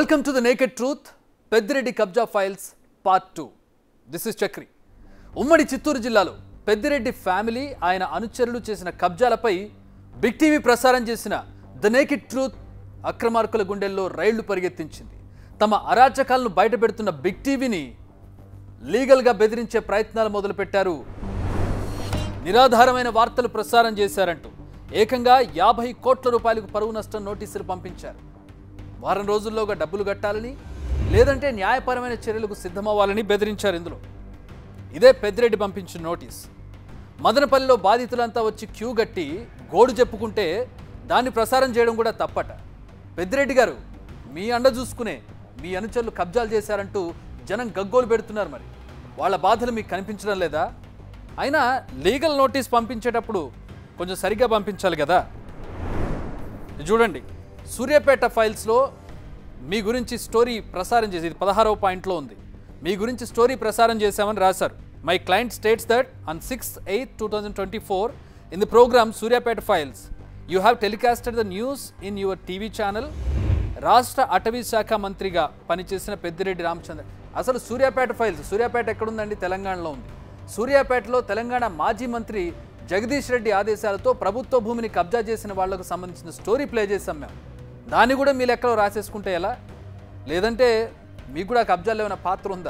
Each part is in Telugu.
welcome to the naked truth Peddireddy కబ్జా files part two this is Chakri ఉమ్మడి చిత్తూరు జిల్లాలో పెద్దిరెడ్డి ఫ్యామిలీ ఆయన అనుచరులు చేసిన కబ్జాలపై బిగ్ టీవీ ప్రసారం చేసిన ద నేకెడ్ ట్రూత్ అక్రమార్కుల గుండెల్లో రైళ్లు పరిగెత్తించింది తమ అరాచకాలను బయటపెడుతున్న బిగ్ టీవీని లీగల్గా బెదిరించే ప్రయత్నాలు మొదలుపెట్టారు నిరాధారమైన వార్తలు ప్రసారం చేశారంటూ ఏకంగా యాభై కోట్ల రూపాయలకు పరువు నష్టం నోటీసులు పంపించారు వారం రోజుల్లోగా డబ్బులు కట్టాలని లేదంటే న్యాయపరమైన చర్యలకు సిద్ధమవ్వాలని బెదిరించారు ఇందులో ఇదే పెద్దిరెడ్డి పంపించిన నోటీస్ మదనపల్లిలో బాధితులంతా వచ్చి క్యూ గట్టి గోడు చెప్పుకుంటే దాన్ని ప్రసారం చేయడం కూడా తప్పట పెద్దిరెడ్డి గారు మీ అండ చూసుకునే మీ అనుచరులు కబ్జాలు చేశారంటూ జనం గగ్గోలు పెడుతున్నారు మరి వాళ్ళ బాధలు మీకు కనిపించడం లేదా అయినా లీగల్ నోటీస్ పంపించేటప్పుడు కొంచెం సరిగ్గా పంపించాలి కదా ఇది చూడండి సూర్యాపేట ఫైల్స్లో మీ గురించి స్టోరీ ప్రసారం చేసి ఇది పదహారవ పాయింట్లో ఉంది మీ గురించి స్టోరీ ప్రసారం చేశామని రాశారు my client states that on six eight two thousand twenty four in the programme Suryapet files you have telecasted the news in your TV channel రాష్ట్ర అటవీ శాఖ మంత్రిగా పనిచేసిన పెద్దిరెడ్డి రామచంద్ర అసలు సూర్యాపేట ఫైల్స్ సూర్యాపేట ఎక్కడుందండి తెలంగాణలో ఉంది సూర్యాపేటలో తెలంగాణ మాజీ మంత్రి జగదీష్ రెడ్డి ఆదేశాలతో ప్రభుత్వ భూమిని కబ్జా చేసిన వాళ్లకు సంబంధించిన స్టోరీ ప్లే చేసాం మేము దాన్ని కూడా మీ లెక్కలో రాసేసుకుంటే ఎలా లేదంటే మీకు కూడా కబ్జాలో ఏమైనా పాత్ర ఉందా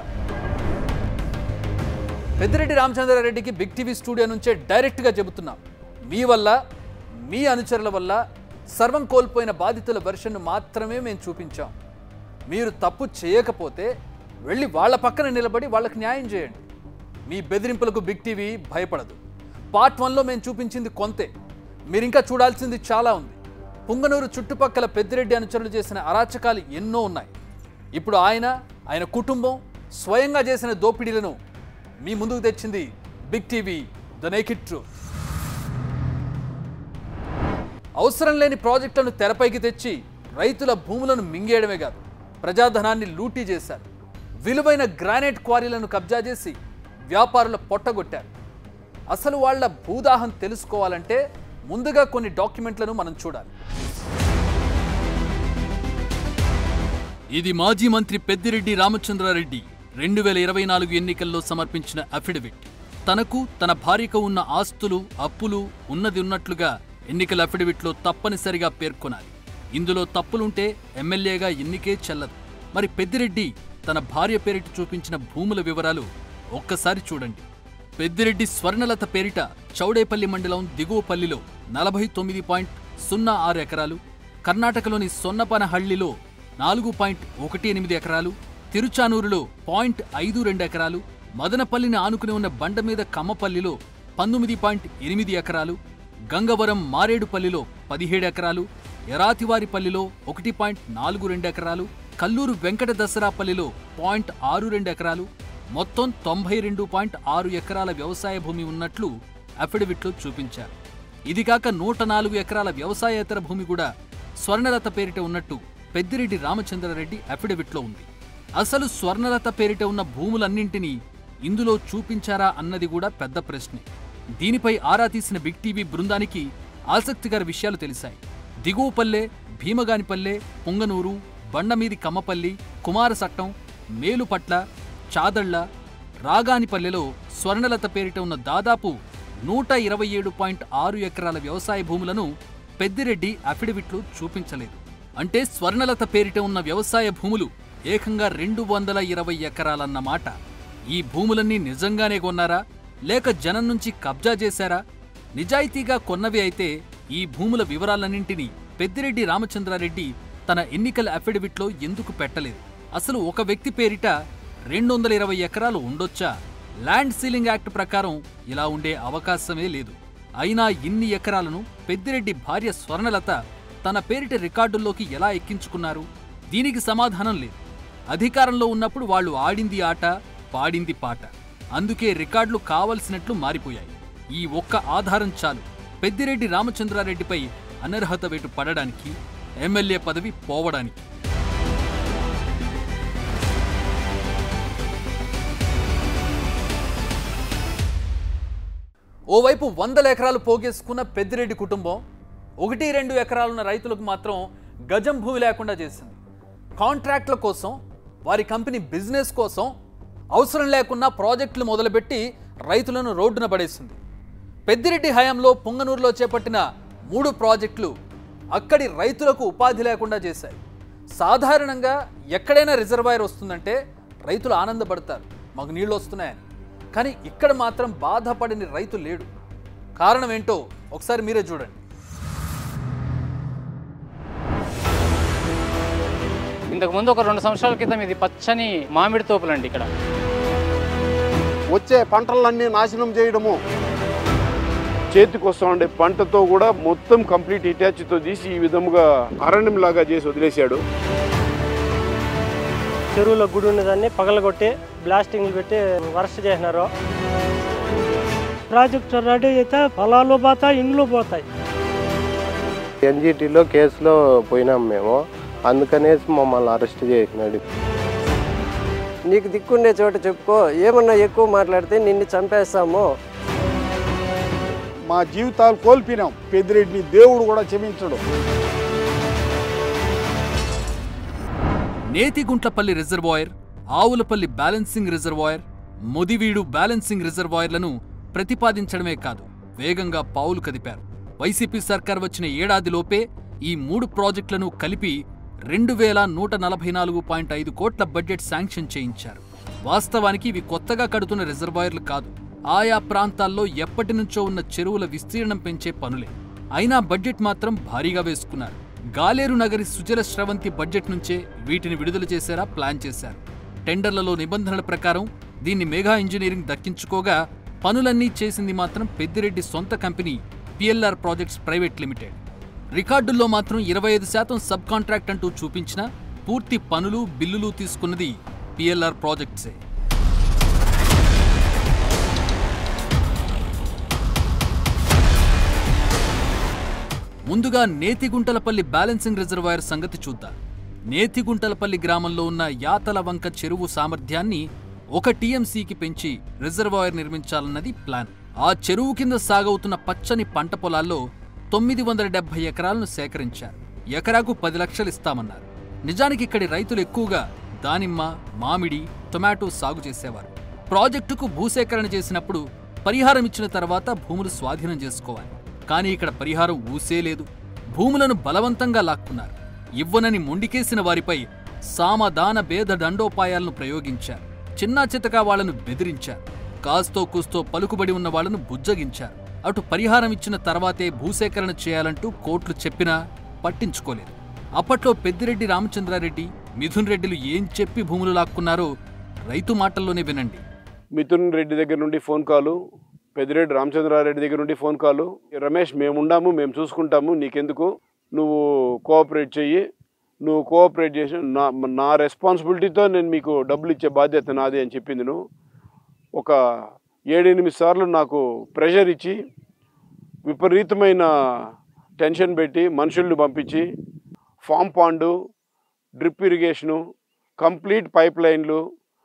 పెద్దిరెడ్డి రామచంద్రారెడ్డికి బిగ్ టీవీ స్టూడియో నుంచే డైరెక్ట్గా చెబుతున్నాం మీ వల్ల మీ అనుచరుల వల్ల సర్వం కోల్పోయిన బాధితుల వెర్షన్ను మాత్రమే మేము చూపించాం మీరు తప్పు చేయకపోతే వెళ్ళి వాళ్ళ పక్కన నిలబడి వాళ్ళకి న్యాయం చేయండి మీ బెదిరింపులకు బిగ్ టీవీ భయపడదు పార్ట్ వన్లో మేము చూపించింది కొంతే మీరు ఇంకా చూడాల్సింది చాలా ఉంది పుంగనూరు చుట్టుపక్కల పెద్దిరెడ్డి అనుచరులు చేసిన అరాచకాలు ఎన్నో ఉన్నాయి ఇప్పుడు ఆయన ఆయన కుటుంబం స్వయంగా చేసిన దోపిడీలను మీ ముందుకు తెచ్చింది Big TV the naked truth అవసరం లేని ప్రాజెక్టులను తెరపైకి తెచ్చి రైతుల భూములను మింగేయడమే కాదు ప్రజాధనాన్ని లూటీ చేశారు విలువైన గ్రానైట్ క్వారీలను కబ్జా చేసి వ్యాపారుల పొట్టగొట్టారు అసలు వాళ్ళ భూదాహం తెలుసుకోవాలంటే ముందుగా కొన్ని డాక్యుమెంట్లను మనం చూడాలి ఇది మాజీ మంత్రి పెద్దిరెడ్డి రామచంద్రారెడ్డి రెండు వేల ఇరవై నాలుగు ఎన్నికల్లో సమర్పించిన అఫిడవిట్ తనకు తన భార్యకు ఉన్న ఆస్తులు అప్పులు ఉన్నది ఉన్నట్లుగా ఎన్నికల అఫిడవిట్లో తప్పనిసరిగా పేర్కొనాలి ఇందులో తప్పులుంటే ఎమ్మెల్యేగా ఎన్నికే చెల్లదు మరి పెద్దిరెడ్డి తన భార్య పేరిట చూపించిన భూముల వివరాలు ఒక్కసారి చూడండి పెద్దిరెడ్డి స్వర్ణలత పేరిట చౌడేపల్లి మండలం దిగువపల్లిలో నలభై తొమ్మిది పాయింట్ సున్నా ఆరు ఎకరాలు కర్ణాటకలోని సొన్నపనహళ్లిలో నాలుగు పాయింట్ ఒకటి ఎనిమిది ఎకరాలు తిరుచానూరులో పాయింట్ ఐదు రెండు ఎకరాలు మదనపల్లిని ఆనుకుని ఉన్న బండ మీద కమ్మపల్లిలో పంతొమ్మిది పాయింట్ ఎనిమిది ఎకరాలు గంగవరం మారేడుపల్లిలో పదిహేడు ఎకరాలు ఎరాతివారిపల్లిలో ఒకటి పాయింట్ నాలుగు రెండు ఎకరాలు కల్లూరు వెంకట దసరాపల్లిలో పాయింట్ ఆరు రెండు ఎకరాలు మొత్తం తొంభై రెండు పాయింట్ ఆరు ఎకరాల వ్యవసాయ భూమి ఉన్నట్లు అఫిడవిట్లో చూపించారు ఇది కాక నూట నాలుగు ఎకరాల వ్యవసాయేతర భూమి కూడా స్వర్ణలత పేరిట ఉన్నట్టు పెద్దిరెడ్డి రామచంద్రారెడ్డి అఫిడవిట్లో ఉంది అసలు స్వర్ణలత పేరిట ఉన్న భూములన్నింటినీ ఇందులో చూపించారా అన్నది కూడా పెద్ద ప్రశ్నే దీనిపై ఆరా తీసిన బిగ్ టీవీ బృందానికి ఆసక్తికర విషయాలు తెలిసాయి దిగువపల్లె భీమగానిపల్లె పొంగనూరు బండమీది కమ్మపల్లి కుమారసట్టం మేలుపట్ల చాదళ్ల రాగానిపల్లెలో స్వర్ణలత పేరిట ఉన్న దాదాపు నూట ఇరవై ఏడు పాయింట్ ఆరు ఎకరాల వ్యవసాయ భూములను పెద్దిరెడ్డి అఫిడవిట్లో చూపించలేదు అంటే స్వర్ణలత పేరిట ఉన్న వ్యవసాయ భూములు ఏకంగా రెండు వందల ఇరవై ఎకరాలన్నమాట ఈ భూములన్నీ నిజంగానే కొన్నారా లేక జనం నుంచి కబ్జా చేశారా నిజాయితీగా కొన్నవి అయితే ఈ భూముల వివరాలన్నింటినీ పెద్దిరెడ్డి రామచంద్రారెడ్డి తన ఎన్నికల అఫిడవిట్లో ఎందుకు పెట్టలేదు అసలు ఒక వ్యక్తి పేరిట రెండు వందల ఇరవై ఎకరాలు ఉండొచ్చా ల్యాండ్ సీలింగ్ యాక్ట్ ప్రకారం ఇలా ఉండే అవకాశమే లేదు అయినా ఇన్ని ఎకరాలను పెద్దిరెడ్డి భార్య స్వర్ణలత తన పేరిట రికార్డుల్లోకి ఎలా ఎక్కించుకున్నారు దీనికి సమాధానం లేదు అధికారంలో ఉన్నప్పుడు వాళ్ళు ఆడింది ఆట పాడింది పాట అందుకే రికార్డులు కావలసినట్లు మారిపోయాయి ఈ ఒక్క ఆధారం చాలు పెద్దిరెడ్డి రామచంద్రారెడ్డిపై అనర్హత వేటు పడడానికి ఎమ్మెల్యే పదవి పోవడానికి ఓవైపు వందల ఎకరాలు పోగేసుకున్న పెద్దిరెడ్డి కుటుంబం ఒకటి రెండు ఎకరాలున్న రైతులకు మాత్రం గజం భూమి లేకుండా చేసింది కాంట్రాక్ట్ల కోసం వారి కంపెనీ బిజినెస్ కోసం అవసరం లేకున్నా ప్రాజెక్టులు మొదలుపెట్టి రైతులను రోడ్డున పడేసింది పెద్దిరెడ్డి హయాంలో పుంగనూరులో చేపట్టిన మూడు ప్రాజెక్టులు అక్కడి రైతులకు ఉపాధి లేకుండా చేశాయి సాధారణంగా ఎక్కడైనా రిజర్వాయర్ వస్తుందంటే రైతులు ఆనందపడతారు మాకు నీళ్ళు వస్తున్నాయని కానీ ఇక్కడ మాత్రం బాధపడని రైతు లేడు కారణం ఏంటో ఒకసారి మీరే చూడండి ఇంతకు ముందు ఒక రెండు సంవత్సరాల క్రితం ఇది పచ్చని మామిడి తోపులండి ఇక్కడ వచ్చే పంటలన్నీ నాశనం చేయడము చేతికి వస్తా ఉండే పంటతో కూడా మొత్తం కంప్లీట్ ఇటాచ్తో తీసి ఈ విధముగా అరణ్యం లాగా చేసి వదిలేశాడు చెరువులో గుడి ఉన్నదాన్ని పగలగొట్టి బ్లాస్టింగ్లు పెట్టి వరస్ట్ చేసినారు ప్రాజెక్టు రెడీ అయితే పొలాలు పోతాయి ఇండ్లు పోతాయి ఎన్జిటిలో కేసులో పోయినాం మేము అందుకనేసి మమ్మల్ని అరెస్ట్ చేసినాడు నీకు దిక్కుండే చోట చెప్పుకో ఏమన్నా ఎక్కువ మాట్లాడితే నిన్ను చంపేస్తాము మా జీవితాలు కోల్పోయినాం పెద్దిరెడ్డిని దేవుడు కూడా క్షమించడు Nethiguntlapalli reservoir Avulapalli balancing reservoir Mudiveedu balancing రిజర్వాయర్లను ప్రతిపాదించడమే కాదు వేగంగా పావులు కదిపారు వైసీపీ సర్కార్ వచ్చిన ఏడాదిలోపే ఈ మూడు ప్రాజెక్టులను కలిపి రెండు వేల నూట నలభై నాలుగు పాయింట్ ఐదు కోట్ల బడ్జెట్ శాంక్షన్ చేయించారు వాస్తవానికి ఇవి కొత్తగా కడుతున్న రిజర్వాయర్లు కాదు ఆయా ప్రాంతాల్లో ఎప్పటి నుంచో ఉన్న చెరువుల విస్తీర్ణం పెంచే పనులే అయినా బడ్జెట్ మాత్రం భారీగా వేసుకున్నారు గాలేరు నగరి సుజల స్రవంతి బడ్జెట్ నుంచే వీటిని విడుదల చేసేలా ప్లాన్ చేశారు టెండర్లలో నిబంధనల ప్రకారం దీన్ని మెగా ఇంజనీరింగ్ దక్కించుకోగా పనులన్నీ చేసింది మాత్రం పెద్దిరెడ్డి సొంత company PLR projects private limited రికార్డుల్లో మాత్రం ఇరవై ఐదు శాతం సబ్ కాంట్రాక్ట్ అంటూ చూపించినా పూర్తి పనులు బిల్లులు తీసుకున్నది పిఎల్ఆర్ ప్రాజెక్ట్సే ముందుగా నేతిగుంటలపల్లి బ్యాలెన్సింగ్ రిజర్వాయర్ సంగతి చూద్దాం నేతిగుంటలపల్లి గ్రామంలో ఉన్న యాతల వంక చెరువు సామర్థ్యాన్ని ఒక టీఎంసీకి పెంచి రిజర్వాయర్ నిర్మించాలన్నది ప్లాన్ ఆ చెరువు కింద సాగవుతున్న పచ్చని పంట పొలాల్లో తొమ్మిది వందల డెబ్బై ఎకరాలను సేకరించారు ఎకరాకు పది లక్షలు ఇస్తామన్నారు నిజానికి ఇక్కడి రైతులు ఎక్కువగా దానిమ్మ మామిడి టొమాటో సాగు చేసేవారు ప్రాజెక్టుకు భూసేకరణ చేసినప్పుడు పరిహారం ఇచ్చిన తర్వాత భూములు స్వాధీనం చేసుకోవాలి కానీ ఇక్కడ పరిహారం ఊసే లేదు భూములను బలవంతంగా లాక్కున్నారు ఇవ్వనని మొండికేసిన వారిపై సామదాన భేద దండోపాయాలను ప్రయోగించారు చిన్నా చితకా వాళ్లను బెదిరించారు కాస్తో కూస్తో పలుకుబడి ఉన్న వాళ్లను బుజ్జగించారు అటు పరిహారం ఇచ్చిన తర్వాతే భూసేకరణ చేయాలంటూ కోర్టులు చెప్పినా పట్టించుకోలేదు అప్పట్లో పెద్దిరెడ్డి రామచంద్రారెడ్డి మిథున్ రెడ్డిలు ఏం చెప్పి భూములు లాక్కున్నారో రైతు మాటల్లోనే వినండి మిథున్ రెడ్డి దగ్గర నుండి ఫోన్ కాలు పెద్దిరెడ్డి రామచంద్రారెడ్డి దగ్గర నుండి ఫోన్ కాలు రమేష్ మేము ఉండాము మేము చూసుకుంటాము నీకెందుకు నువ్వు కోఆపరేట్ చెయ్యి నువ్వు కోఆపరేట్ చేసి నా నా రెస్పాన్సిబిలిటీతో నేను మీకు డబ్బులు ఇచ్చే బాధ్యత నాది అని చెప్పింది నువ్వు ఒక ఏడెనిమిది సార్లు నాకు ప్రెషర్ ఇచ్చి విపరీతమైన టెన్షన్ పెట్టి మనుషుల్ని పంపించి farm pond drip irrigation complete pipe లైన్లు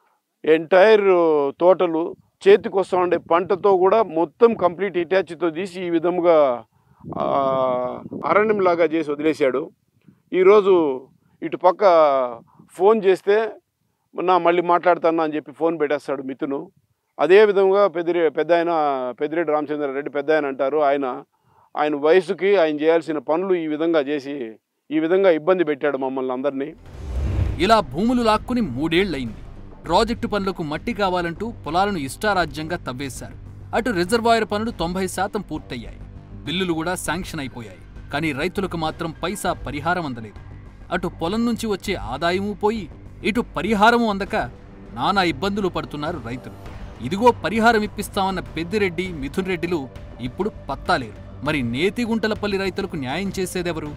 ఎంటైర్ తోటలు చేతికి వస్తూ ఉండే పంటతో కూడా మొత్తం కంప్లీట్ ఇటాచ్తో తీసి ఈ విధముగా ఆ, అరణ్యంలాగా చేసి వదిలేశాడు ఈరోజు ఇటు పక్క ఫోన్ చేస్తే నా మళ్ళీ మాట్లాడతాను అని చెప్పి ఫోన్ పెట్టేస్తాడు మిథును అదే విధంగా పెద్దిరె పెద్ద ఆయన పెద్దిరెడ్డి రామచంద్రారెడ్డి పెద్ద ఆయన అంటారు ఆయన ఆయన వయసుకి ఆయన చేయాల్సిన పనులు ఈ విధంగా చేసి ఈ విధంగా ఇబ్బంది పెట్టాడు మమ్మల్ని అందరినీ ఇలా భూములు లాక్కుని మూడేళ్లయింది ప్రాజెక్టు పనులకు మట్టి కావాలంటూ పొలాలను ఇష్టారాజ్యంగా తవ్వేశారు అటు రిజర్వాయర్ పనులు తొంభై శాతం పూర్తయ్యాయి బిల్లులు కూడా శాంక్షన్ అయిపోయాయి కానీ రైతులకు మాత్రం పైసా పరిహారం అందలేదు అటు పొలం నుంచి వచ్చే ఆదాయమూ పోయి ఇటు పరిహారము అందక నానా ఇబ్బందులు పడుతున్నారు రైతులు ఇదిగో పరిహారం ఇప్పిస్తామన్న పెద్దిరెడ్డి మిథున్ రెడ్డిలు ఇప్పుడు పత్తాలేరు మరి నేతిగుంటలపల్లి రైతులకు న్యాయం చేసేదెవరు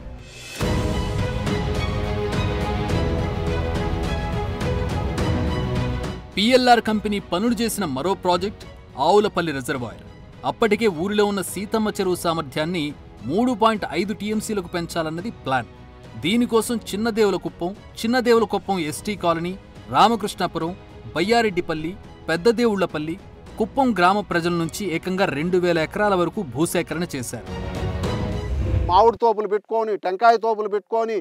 పిఎల్ఆర్ కంపెనీ పనులు చేసిన మరో ప్రాజెక్ట్ ఆవులపల్లి రిజర్వాయర్ అప్పటికే ఊరిలో ఉన్న సీతమ్మ చెరువు సామర్థ్యాన్ని మూడు పాయింట్ ఐదు టీఎంసీలకు పెంచాలన్నది ప్లాన్ దీనికోసం చిన్నదేవుల కుప్పం చిన్నదేవుల కుప్పం ఎస్టీ కాలనీ రామకృష్ణాపురం బయ్యారెడ్డిపల్లి పెద్దదేవుళ్లపల్లి కుప్పం గ్రామ ప్రజల నుంచి ఏకంగా రెండు వేల ఎకరాల వరకు భూసేకరణ చేశారు మామిడి తోపులు పెట్టుకొని టెంకాయ తోపులు పెట్టుకొని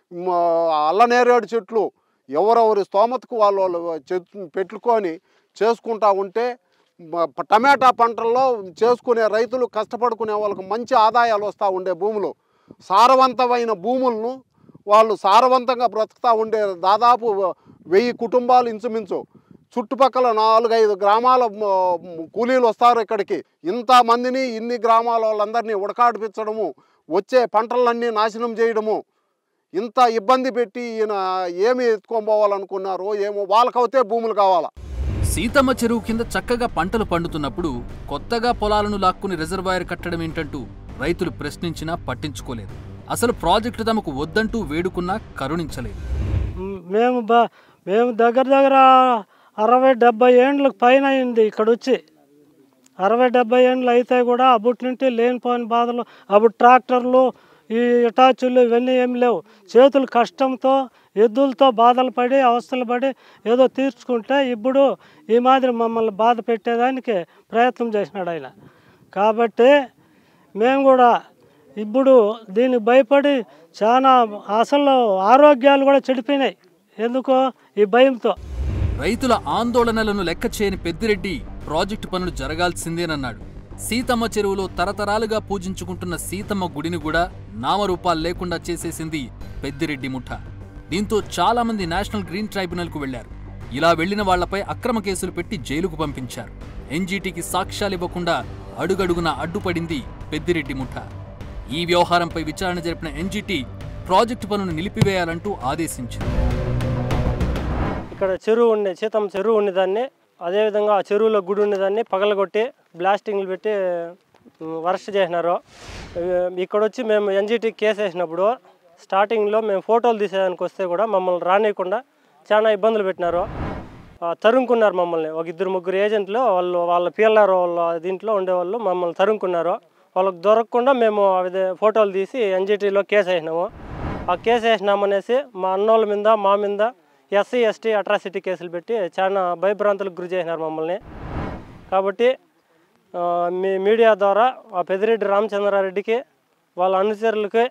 మ, అల్లనేరేడు చెట్లు ఎవరెవరి స్తోమతకు వాళ్ళు వాళ్ళు చెట్లు పెట్టుకొని చేసుకుంటా ఉంటే మ- ప- టమాటా పంటల్లో చేసుకునే రైతులు కష్టపడుకునే వాళ్ళకి మంచి ఆదాయాలు వస్తూ ఉండే భూములు సారవంతమైన భూములను వాళ్ళు సారవంతంగా బ్రతుకుతూ ఉండే దాదాపు వెయ్యి కుటుంబాలు ఇంచుమించు చుట్టుపక్కల నాలుగైదు గ్రామాల మ, కూలీలు వస్తారు ఇక్కడికి ఇంతమందిని ఇన్ని గ్రామాల వాళ్ళందరినీ ఉడకాడిపించడము వచ్చే పంటలన్నీ నాశనం చేయడము ఇంత ఇబ్బంది పెట్టి ఈయన ఏమి ఎత్తుకొని పోవాలనుకున్నారో ఏమో వాళ్ళకైతే భూములు కావాలా సీతమ్మ చెరువు కింద చక్కగా పంటలు పండుతున్నప్పుడు కొత్తగా పొలాలను లాక్కుని రిజర్వాయర్ కట్టడం ఏంటంటూ రైతులు ప్రశ్నించినా పట్టించుకోలేదు అసలు ప్రాజెక్టు తమకు వద్దంటూ వేడుకున్నా కరుణించలేదు మ్, మేము బా మేము దగ్గర దగ్గర అరవై డెబ్బై ఏండ్లకు పైన అయింది ఇక్కడ వచ్చి అరవై డెబ్బై ఏండ్లు అయితే కూడా అప్పటి నుండి లేనిపోయిన బాధలు అప్పుడు ట్రాక్టర్లు ఈ ఇటాచులు ఇవన్నీ ఏం లేవు చేతులు కష్టంతో ఎద్దులతో బాధలు పడి అవస్థలు పడి ఏదో తీర్చుకుంటే ఇప్పుడు ఈ మాదిరి మమ్మల్ని బాధ పెట్టేదానికి ప్రయత్నం చేసినాడు ఆయన కాబట్టి మేము కూడా ఇప్పుడు దీనికి భయపడి చాలా అసలు ఆరోగ్యాలు కూడా చెడిపోయినాయి ఎందుకో ఈ భయంతో రైతుల ఆందోళనలను లెక్క చేయని పెద్దిరెడ్డి ప్రాజెక్టు పనులు జరగాల్సిందేనన్నాడు సీతమ్మ చెరువులో తరతరాలుగా పూజించుకుంటున్న సీతమ్మ గుడిని కూడా నామరూపాలు లేకుండా చేసేసింది పెద్దిరెడ్డి ముఠ దీంతో చాలా మంది నేషనల్ గ్రీన్ ట్రైబ్యునల్కు వెళ్లారు ఇలా వెళ్లిన వాళ్లపై అక్రమ కేసులు పెట్టి జైలుకు పంపించారు ఎన్జీటీకి సాక్ష్యాలివ్వకుండా అడుగడుగున అడ్డుపడింది పెద్దిరెడ్డి ముఠ ఈ వ్యవహారంపై విచారణ జరిపిన ఎన్జీటీ ప్రాజెక్టు పనులు నిలిపివేయాలంటూ ఆదేశించింది ఇక్కడ చెరువు ఉండే సీతమ్మ చెరువు ఉండేదాన్ని అదేవిధంగా ఆ చెరువులో గుడి ఉండేదాన్ని పగలగొట్టి బ్లాస్టింగ్లు పెట్టి ఉమ్, వరస్ట్ చేసినారు ఇ- ఇక్కడ వచ్చి మేము ఎన్జిటి కేసు వేసినప్పుడు స్టార్టింగ్లో మేము ఫోటోలు తీసేదానికి వస్తే కూడా మమ్మల్ని రానియకుండా చాలా ఇబ్బందులు పెట్టినారు ఆ, తరుముకున్నారు మమ్మల్ని ఒక ఇద్దరు ముగ్గురు ఏజెంట్లు వాళ్ళు వాళ్ళ పిఎల్ఆర్ వాళ్ళ దీంట్లో ఉండేవాళ్ళు మమ్మల్ని తరుముకున్నారు వాళ్ళకి దొరకకుండా మేము అవి ఫోటోలు తీసి ఎన్జిటీలో కేసు వేసినాము ఆ కేసు వేసినామనేసి మా అన్నోళ్ళ మీద మా మీద ఎస్సీ ఎస్టీ అట్రాసిటీ కేసులు పెట్టి చాలా భయభ్రాంతులకు గురి చేసినారు మమ్మల్ని కాబట్టి ఆ, మీ మీడియా ద్వారా ఆ పెద్దిరెడ్డి రామచంద్రారెడ్డికి వాళ్ళ అనుచరులకి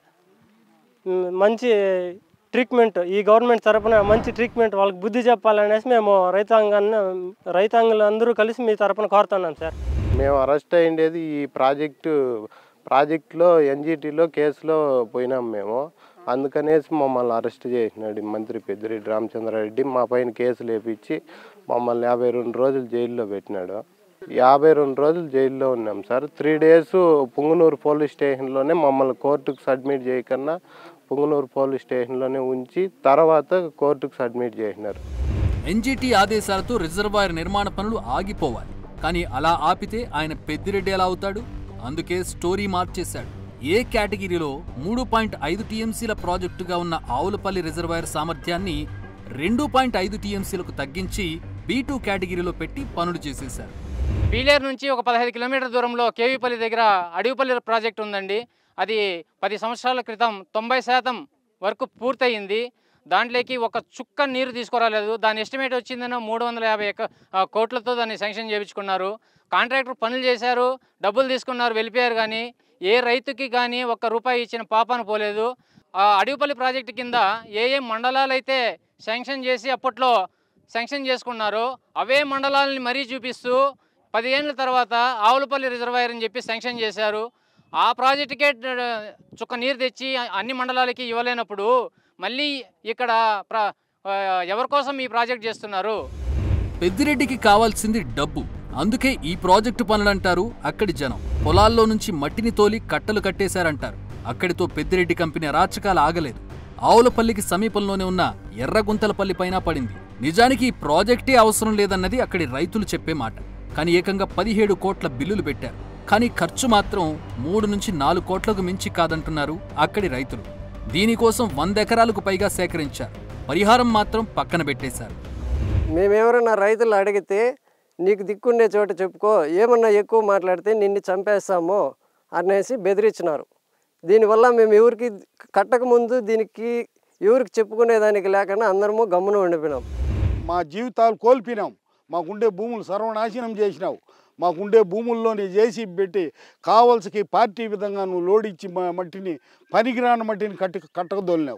ఉమ్, మంచి ట్రీట్మెంట్ ఈ గవర్నమెంట్ తరపున మంచి ట్రీట్మెంట్ వాళ్ళకి బుద్ధి చెప్పాలనేసి మేము రైతాంగాన్ని రైతాంగులు అందరూ కలిసి మీ తరపున కోరుతున్నాం సార్ మేము అరెస్ట్ అయ్యిండేది ఈ ప్రాజెక్టు ప్రాజెక్టులో ఎన్జిటీలో కేసులో పోయినాం మేము అందుకనేసి మమ్మల్ని అరెస్ట్ చేసినాడు ఈ మంత్రి పెద్దిరెడ్డి రామచంద్రారెడ్డి మా పైన కేసులు వేపించి మమ్మల్ని యాభై రెండు రోజులు జైల్లో పెట్టినాడు యాభై రెండు రోజులు జైల్లో ఉన్నాం sir three days Punganur police స్టేషన్లోనే మమ్మల్ని కోర్టుకు సబ్మిట్ చేయకన్నా పుంగనూరు పోలీస్ స్టేషన్లోనే ఉంచి తర్వాత కోర్టుకు సబ్మిట్ చేసినారు ఎన్జీటీ ఆదేశాలతో రిజర్వాయర్ నిర్మాణ పనులు ఆగిపోవాలి కానీ అలా ఆపితే ఆయన పెద్దిరెడ్డి ఎలా అవుతాడు అందుకే స్టోరీ మార్చేశాడు ఏ కేటగిరీలో మూడు పాయింట్ ఐదు టీఎంసీల ప్రాజెక్టుగా ఉన్న ఆవులపల్లి రిజర్వాయర్ సామర్థ్యాన్ని రెండు పాయింట్ ఐదు టీఎంసీలకు తగ్గించి బీ టూ కేటగిరీలో పెట్టి పనులు చేసేశారు పీలేరు నుంచి ఒక పదహైదు కిలోమీటర్ల దూరంలో కేవీపల్లి దగ్గర అడవిపల్లి ప్రాజెక్ట్ ఉందండి అది పది సంవత్సరాల క్రితం తొంభై శాతం వరకు పూర్తయింది దాంట్లోకి ఒక చుక్క నీరు తీసుకురాలేదు దాని ఎస్టిమేట్ వచ్చిందేమో మూడు వందల యాభై ఎక ఆ, కోట్లతో దాన్ని శాంక్షన్ చేయించుకున్నారు కాంట్రాక్టర్ పనులు చేశారు డబ్బులు తీసుకున్నారు వెళ్ళిపోయారు కానీ ఏ రైతుకి కానీ ఒక్క రూపాయి ఇచ్చిన పాపాన పోలేదు ఆ అడవిపల్లి ప్రాజెక్టు కింద ఏ ఏ మండలాలు అయితే శాంక్షన్ చేసి అప్పట్లో శాంక్షన్ చేసుకున్నారో అవే మండలాలని మరీ చూపిస్తూ పదిహేనుల తర్వాత ఆవులపల్లి రిజర్వాయర్ అని చెప్పి శాంక్షన్ చేశారు ఆ ప్రాజెక్టుకే డ- చుక్క నీరు తెచ్చి అన్ని మండలాలకి ఇవ్వలేనప్పుడు మళ్ళీ ఇక్కడ ప్ర ఆ, ఎవరి కోసం ఈ ప్రాజెక్ట్ చేస్తున్నారు పెద్దిరెడ్డికి కావాల్సింది డబ్బు అందుకే ఈ ప్రాజెక్టు పనులంటారు అక్కడి జనం పొలాల్లో నుంచి మట్టిని తోలి కట్టలు కట్టేశారంటారు అక్కడితో పెద్దిరెడ్డి కంపెనీ అరాచకాలు ఆగలేదు ఆవులపల్లికి సమీపంలోనే ఉన్న ఎర్రగుంతలపల్లి పైన పడింది నిజానికి ఈ ప్రాజెక్టే అవసరం లేదన్నది అక్కడి రైతులు చెప్పే మాట కానీ ఏకంగా పదిహేడు కోట్ల బిల్లులు పెట్టారు కానీ ఖర్చు మాత్రం మూడు నుంచి నాలుగు కోట్లకు మించి కాదంటున్నారు అక్కడి రైతులు దీనికోసం వంద ఎకరాలకు పైగా సేకరించారు పరిహారం మాత్రం పక్కన పెట్టేశారు మేమెవరన్నా రైతులు అడిగితే నీకు దిక్కుండే చోట చెప్పుకో ఏమన్నా ఎక్కువ మాట్లాడితే నిన్ను చంపేస్తాము అనేసి బెదిరించినారు దీనివల్ల మేము ఎవరికి కట్టక ముందు దీనికి ఎవరికి చెప్పుకునేదానికి లేకుండా అందరము గమ్మున ఉండిపోయినాం మా జీవితాలు కోల్పోయినాం మాకుండే భూములు సర్వనాశనం చేసినావు మాకుండే భూముల్లోని జేసీ పెట్టి కావలసికి పార్టీ విధంగా నువ్వు లోడిచ్చి మా మట్టిని పనికిరాని మట్టిని కట్టి కట్టకదోలినావు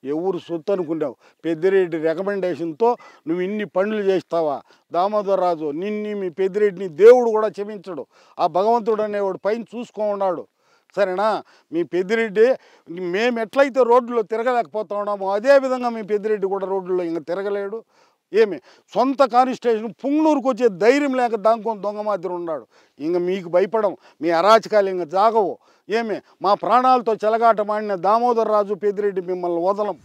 ఎవరు సొత్తు అనుకున్నావు పెద్దిరెడ్డి రికమెండేషన్తో నువ్వు ఇన్ని పనులు చేస్తావా దామోదరరాజు నిన్ని మీ పెద్దిరెడ్డిని దేవుడు కూడా క్షమించడు ఆ భగవంతుడు అనేవాడు పైన చూసుకో ఉన్నాడు సరేనా మీ పెద్దిరెడ్డి మేము ఎట్లయితే రోడ్లో తిరగలేకపోతా ఉన్నామో అదే విధంగా మీ పెద్దిరెడ్డి కూడా రోడ్లలో ఇంకా తిరగలేడు ఏమి సొంత కానిస్టేషన్ పుంగనూరుకు వచ్చే ధైర్యం లేక దాంకొని దొంగ మాదిరి ఉన్నాడు ఇంక మీకు భయపడం మీ అరాచకాలు ఇంక జాగవు ఏమి మా ప్రాణాలతో చెలగాటమాడిన దామోదర్ రాజు పెద్దిరెడ్డి మిమ్మల్ని వదలం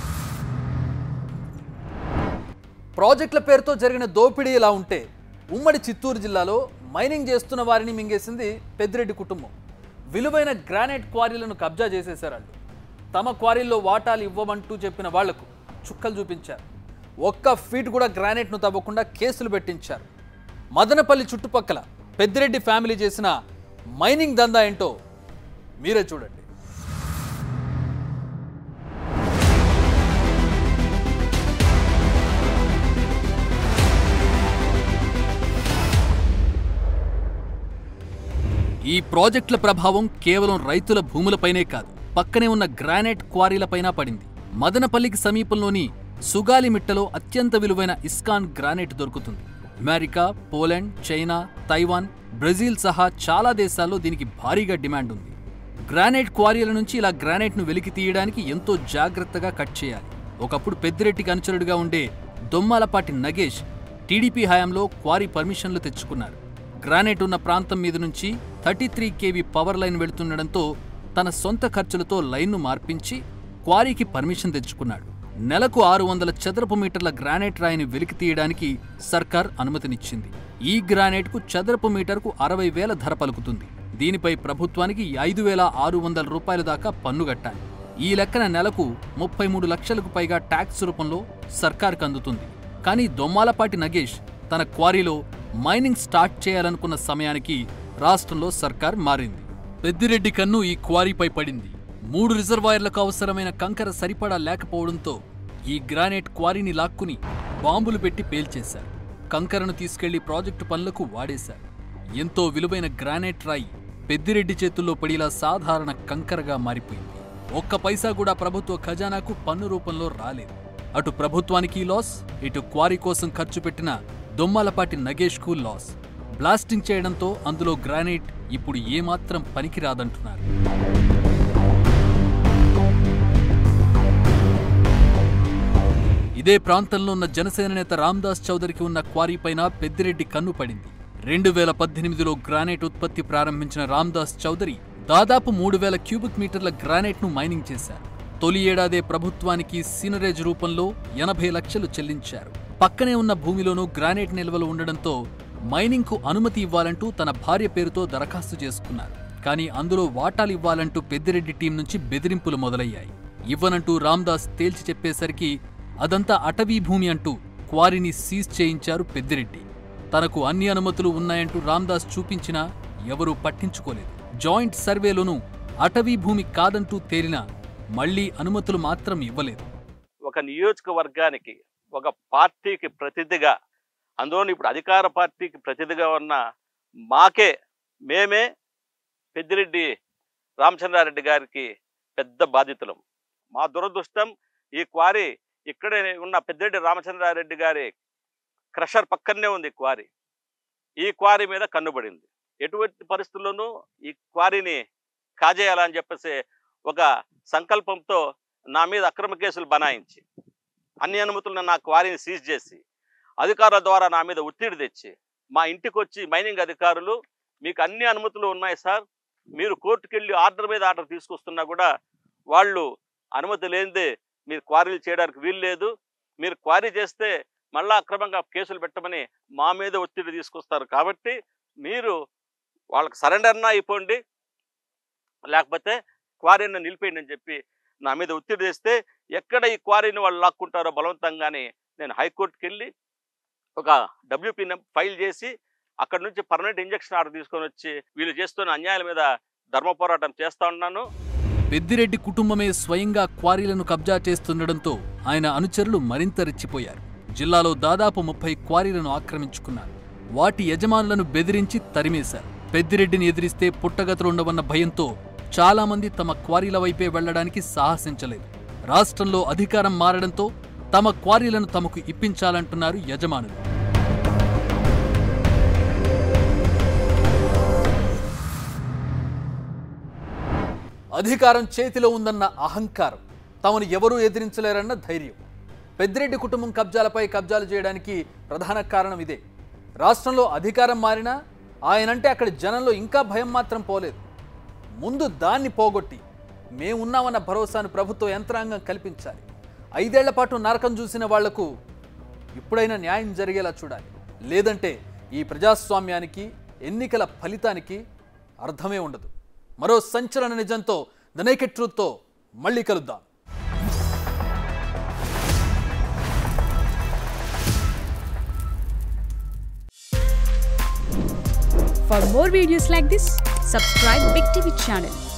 ప్రాజెక్టుల పేరుతో జరిగిన దోపిడీ ఇలా ఉంటే ఉమ్మడి చిత్తూరు జిల్లాలో మైనింగ్ చేస్తున్న వారిని మింగేసింది పెద్దిరెడ్డి కుటుంబం విలువైన గ్రానైట్ క్వారీలను కబ్జా చేసేశారు వాళ్ళు తమ క్వారీల్లో వాటాలు ఇవ్వమంటూ చెప్పిన వాళ్లకు చుక్కలు చూపించారు ఒక్క ఫీట్ కూడా గ్రానైట్ను తవ్వకుండా కేసులు పెట్టించారు మదనపల్లి చుట్టుపక్కల పెద్దిరెడ్డి ఫ్యామిలీ చేసిన మైనింగ్ దందా ఏంటో మీరే చూడండి ఈ ప్రాజెక్టుల ప్రభావం కేవలం రైతుల భూములపైనే కాదు పక్కనే ఉన్న గ్రానైట్ క్వారీలపైన పడింది మదనపల్లికి సమీపంలోని సుగాలిమిట్టలో అత్యంత విలువైన ఇస్కాన్ గ్రానైట్ దొరుకుతుంది America Poland China Taiwan Brazil సహా చాలా దేశాల్లో దీనికి భారీగా డిమాండ్ ఉంది గ్రానైట్ క్వారీల నుంచి ఇలా గ్రానైట్ను వెలికి తీయడానికి ఎంతో జాగ్రత్తగా కట్ చేయాలి ఒకప్పుడు పెద్దిరెడ్డికి అనుచరుడిగా ఉండే దొమ్మాలపాటి నగేష్ టీడీపీ హయాంలో క్వారీ పర్మిషన్లు తెచ్చుకున్నారు గ్రానైట్ ఉన్న ప్రాంతం మీద నుంచి thirty three KV power line వెళుతుండడంతో తన సొంత ఖర్చులతో లైన్ను మార్పించి క్వారీకి పర్మిషన్ తెచ్చుకున్నాడు నెలకు ఆరు వందల చదరపు మీటర్ల గ్రానైట్ రాయిని వెలికి తీయడానికి సర్కార్ అనుమతినిచ్చింది ఈ గ్రానైట్కు చదరపు మీటర్కు అరవై వేల ధర పలుకుతుంది దీనిపై ప్రభుత్వానికి ఐదు వేల ఆరు వందల రూపాయల దాకా పన్ను కట్టాలి ఈ లెక్కన నెలకు ముప్పై మూడు లక్షలకు పైగా ట్యాక్స్ రూపంలో సర్కార్కు అందుతుంది కానీ దొమ్మాలపాటి నగేష్ తన క్వారీలో మైనింగ్ స్టార్ట్ చేయాలనుకున్న సమయానికి రాష్ట్రంలో సర్కార్ మారింది పెద్దిరెడ్డి కన్ను ఈ క్వారీపై పడింది మూడు రిజర్వాయర్లకు అవసరమైన కంకర సరిపడా లేకపోవడంతో ఈ గ్రానైట్ క్వారీని లాక్కుని బాంబులు పెట్టి పేల్చేశారు కంకరను తీసుకెళ్లి ప్రాజెక్టు పనులకు వాడేశారు ఎంతో విలువైన గ్రానైట్ రాయి పెద్దిరెడ్డి చేతుల్లో పడిలా సాధారణ కంకరగా మారిపోయింది ఒక్క పైసా కూడా ప్రభుత్వ ఖజానాకు పన్ను రూపంలో రాలేదు అటు ప్రభుత్వానికి లాస్ ఇటు క్వారీ కోసం ఖర్చు పెట్టిన దొమ్మాలపాటి నగేష్కు లాస్ బ్లాస్టింగ్ చేయడంతో అందులో గ్రానైట్ ఇప్పుడు ఏమాత్రం పనికిరాదంటున్నారు ఇదే ప్రాంతంలో ఉన్న జనసేన నేత రామ్దాస్ చౌదరికి ఉన్న క్వారీ పైన పెద్దిరెడ్డి కన్ను పడింది రెండు వేల పద్దెనిమిదిలో గ్రానైట్ ఉత్పత్తి ప్రారంభించిన రామ్దాస్ చౌదరి దాదాపు మూడు వేల క్యూబిక్ మీటర్ల గ్రానైట్ను మైనింగ్ చేశారు తొలి ఏడాదే ప్రభుత్వానికి సీనరేజ్ రూపంలో ఎనభై లక్షలు చెల్లించారు పక్కనే ఉన్న భూమిలోనూ గ్రానైట్ నిల్వలు ఉండడంతో మైనింగ్కు అనుమతి ఇవ్వాలంటూ తన భార్య పేరుతో దరఖాస్తు చేసుకున్నారు కానీ అందులో వాటాలు ఇవ్వాలంటూ పెద్దిరెడ్డి టీం నుంచి బెదిరింపులు మొదలయ్యాయి ఇవ్వనంటూ రామ్దాస్ తేల్చి చెప్పేసరికి అదంతా అటవీ భూమి అంటూ క్వారీని సీజ్ చేయించారు పెద్దిరెడ్డి తనకు అన్ని అనుమతులు ఉన్నాయంటూ రామ్దాస్ చూపించినా ఎవరూ పట్టించుకోలేదు జాయింట్ సర్వేలోనూ అటవీ భూమి కాదంటూ తేలినా మళ్లీ అనుమతులు మాత్రం ఇవ్వలేదు ఒక నియోజకవర్గానికి ఒక పార్టీకి ప్రతినిధిగా అందులోని ఇప్పుడు అధికార పార్టీకి ప్రతినిధిగా ఉన్న మాకే మేమే పెద్దిరెడ్డి రామచంద్రారెడ్డి గారికి పెద్ద బాధితులం మా దురదృష్టం ఈ క్వారీ ఇక్కడే ఉన్న పెద్దిరెడ్డి రామచంద్రారెడ్డి గారి క్రషర్ పక్కనే ఉంది ఈ క్వారీ ఈ క్వారీ మీద కన్నుబడింది ఎటువంటి పరిస్థితుల్లోనూ ఈ క్వారీని కాజేయాలని చెప్పేసి ఒక సంకల్పంతో నా మీద అక్రమ కేసులు బనాయించి అన్ని అనుమతులను నా క్వారీని సీజ్ చేసి అధికారుల ద్వారా నా మీద ఒత్తిడి తెచ్చి మా ఇంటికి వచ్చి మైనింగ్ అధికారులు మీకు అన్ని అనుమతులు ఉన్నాయి సార్ మీరు కోర్టుకు వెళ్ళి ఆర్డర్ మీద ఆర్డర్ తీసుకొస్తున్నా కూడా వాళ్ళు అనుమతి లేనిదే మీరు క్వారీలు చేయడానికి వీలు లేదు మీరు క్వారీ చేస్తే మళ్ళా అక్రమంగా కేసులు పెట్టమని మా మీద ఒత్తిడి తీసుకొస్తారు కాబట్టి మీరు వాళ్ళకి సరెండర్నా అయిపోండి లేకపోతే క్వారీని నిలిపేయండి అని చెప్పి నా మీద ఒత్తిడి తెస్తే ఎక్కడ ఈ క్వారీని వాళ్ళు లాక్కుంటారో బలవంతంగానే నేను హైకోర్టుకి వెళ్ళి ఒక డబ్ల్యూపీ ఫైల్ చేసి అక్కడ నుంచి పర్మనెంట్ ఇంజక్షన్ ఆర్డర్ తీసుకొని వచ్చి వీళ్ళు చేస్తున్న అన్యాయాల మీద ధర్మ పోరాటం చేస్తా ఉన్నాను పెద్దిరెడ్డి కుటుంబమే స్వయంగా క్వారీలను కబ్జా చేస్తుండడంతో ఆయన అనుచరులు మరింత రెచ్చిపోయారు జిల్లాలో దాదాపు ముప్పై క్వారీలను ఆక్రమించుకున్నారు వాటి యజమానులను బెదిరించి తరిమేశారు పెద్దిరెడ్డిని ఎదిరిస్తే పుట్టగతులుండవన్న భయంతో చాలా మంది తమ క్వారీల వైపే వెళ్లడానికి సాహసించలేదు రాష్ట్రంలో అధికారం మారడంతో తమ క్వారీలను తమకు ఇప్పించాలంటున్నారు యజమానులు అధికారం చేతిలో ఉందన్న అహంకారం తమను ఎవరూ ఎదిరించలేరన్న ధైర్యం పెద్దిరెడ్డి కుటుంబం కబ్జాలపై కబ్జాలు చేయడానికి ప్రధాన కారణం ఇదే రాష్ట్రంలో అధికారం మారినా ఆయనంటే అక్కడి జనంలో ఇంకా భయం మాత్రం పోలేదు ముందు దాన్ని పోగొట్టి మేమున్నామన్న భరోసాను ప్రభుత్వ యంత్రాంగం కల్పించాలి ఐదేళ్ల పాటు నరకం చూసిన వాళ్లకు ఇప్పుడైనా న్యాయం జరిగేలా చూడాలి లేదంటే ఈ ప్రజాస్వామ్యానికి ఎన్నికల ఫలితానికి అర్థమే ఉండదు మరో సంచలన నిజంతో ద నేకెడ్ ట్రూత్తో మళ్ళీ కలుద్దాం For more videos like this, subscribe Big TV channel